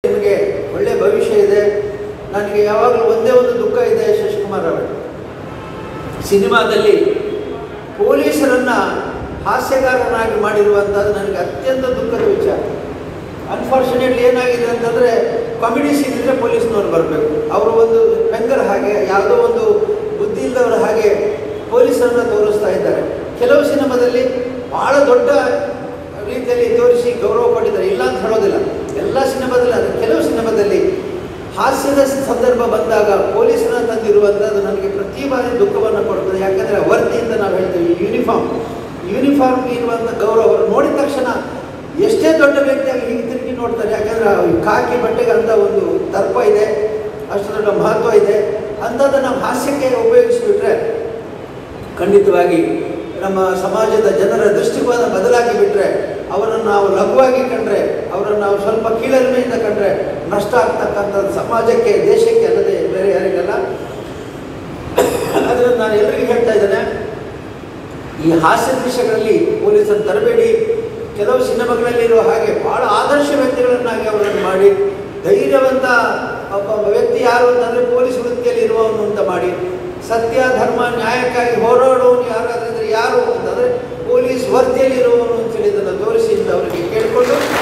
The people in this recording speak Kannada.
ನನಗೆ ಒಳ್ಳೆ ಭವಿಷ್ಯ ಇದೆ ನನಗೆ ಯಾವಾಗಲೂ ಒಂದೇ ಒಂದು ದುಃಖ ಇದೆ ಶಶಿಕುಮಾರ್ ಅವರೇ ಸಿನಿಮಾದಲ್ಲಿ ಪೊಲೀಸರನ್ನು ಹಾಸ್ಯಗಾರನಾಗಿ ಮಾಡಿರುವಂಥದ್ದು ನನಗೆ ಅತ್ಯಂತ ದುಃಖದ ವಿಚಾರ ಅನ್ಫಾರ್ಚುನೇಟ್ಲಿ ಏನಾಗಿದೆ ಅಂತಂದರೆ ಕಾಮಿಡಿ ಸೀನ್ ಇದ್ದರೆ ಪೊಲೀಸ್ನವ್ರು ಬರಬೇಕು ಅವರು ಒಂದು ಬೆಂಗರ್ ಹಾಗೆ ಯಾವುದೋ ಒಂದು ಬುದ್ಧಿ ಇಲ್ಲದವರ ಹಾಗೆ ಪೊಲೀಸರನ್ನು ತೋರಿಸ್ತಾ ಇದ್ದಾರೆ ಕೆಲವು ಸಿನಿಮಾದಲ್ಲಿ ಭಾಳ ದೊಡ್ಡ ರೀತಿಯಲ್ಲಿ ತೋರಿಸಿ ಗೌರವ ಕೊಟ್ಟಿದ್ದಾರೆ ಇಲ್ಲ ಅಂತ ಹೇಳೋದಿಲ್ಲ ಎಲ್ಲ ಸಿನಿಮಾದಲ್ಲಿ ಅದು ಕೆಲವು ಸಿನಿಮಾದಲ್ಲಿ ಹಾಸ್ಯದ ಸಂದರ್ಭ ಬಂದಾಗ ಪೊಲೀಸರನ್ನ ತಂದಿರುವಂಥದ್ದು ನನಗೆ ಪ್ರತಿ ಬಾರಿ ದುಃಖವನ್ನು ಕೊಡ್ತದೆ ಯಾಕಂದರೆ ವರ್ದಿಯಿಂದ ನಾವು ಹೇಳ್ತೀವಿ ಯೂನಿಫಾರ್ಮ್ ಯೂನಿಫಾರ್ಮ್ ಇರುವಂಥ ಗೌರವ ಅವರು ನೋಡಿದ ತಕ್ಷಣ ಎಷ್ಟೇ ದೊಡ್ಡ ವ್ಯಕ್ತಿಯಾಗಿ ಹೀಗೆ ತಿರುಗಿ ನೋಡ್ತಾರೆ ಯಾಕಂದರೆ ಆ ಕಾಕಿ ಬಟ್ಟೆಗೆ ಅಂತ ಒಂದು ದರ್ಪ ಇದೆ ಅಷ್ಟು ದೊಡ್ಡ ಮಹತ್ವ ಇದೆ ಅಂಥದ್ದನ್ನು ನಾವು ಹಾಸ್ಯಕ್ಕೆ ಉಪಯೋಗಿಸಿಬಿಟ್ರೆ ಖಂಡಿತವಾಗಿ ನಮ್ಮ ಸಮಾಜದ ಜನರ ದೃಷ್ಟಿಕೋನ ಬದಲಾಗಿ ಬಿಟ್ಟರೆ ಅವರನ್ನು ನಾವು ಲಘುವಾಗಿ ಕಂಡ್ರೆ ಅವರನ್ನು ನಾವು ಸ್ವಲ್ಪ ಕೀಳರಿಮೆಯಿಂದ ಕಂಡ್ರೆ ನಷ್ಟ ಆಗ್ತಕ್ಕಂಥದ್ದು ಸಮಾಜಕ್ಕೆ ದೇಶಕ್ಕೆ ಅಲ್ಲದೆ ಬೇರೆ ಯಾರಿಗಲ್ಲ ಅದನ್ನು ನಾನು ಎಲ್ಲರಿಗೂ ಹೇಳ್ತಾ ಇದ್ದೇನೆ ಈ ಹಾಸ್ಯ ದೃಶ್ಯಗಳಲ್ಲಿ ಪೊಲೀಸರು ತರಬೇಡಿ ಕೆಲವು ಸಿನಿಮಾಗಳಲ್ಲಿರೋ ಹಾಗೆ ಭಾಳ ಆದರ್ಶ ವ್ಯಕ್ತಿಗಳನ್ನಾಗಿ ಅವರನ್ನು ಮಾಡಿ ಧೈರ್ಯವಂತ ಒಬ್ಬ ವ್ಯಕ್ತಿ ಯಾರು ಅಂತಂದರೆ ಪೊಲೀಸ್ ವೃತ್ತಿಯಲ್ಲಿ ಇರುವವನು ಅಂತ ಮಾಡಿ ಸತ್ಯ ಧರ್ಮ ನ್ಯಾಯಕ್ಕಾಗಿ ಹೋರಾಡುವವನು ಯಾರಾದ್ರೆ ಯಾರು ಅಂತಂದರೆ ಪೊಲೀಸ್ ವೃತ್ತಿಯಲ್ಲಿ ಇರುವವನು ಅಂತೇಳಿ ಇದನ್ನು ತೋರಿಸಿ ಅಂತ ಅವರಿಗೆ ಕೇಳಿಕೊಂಡು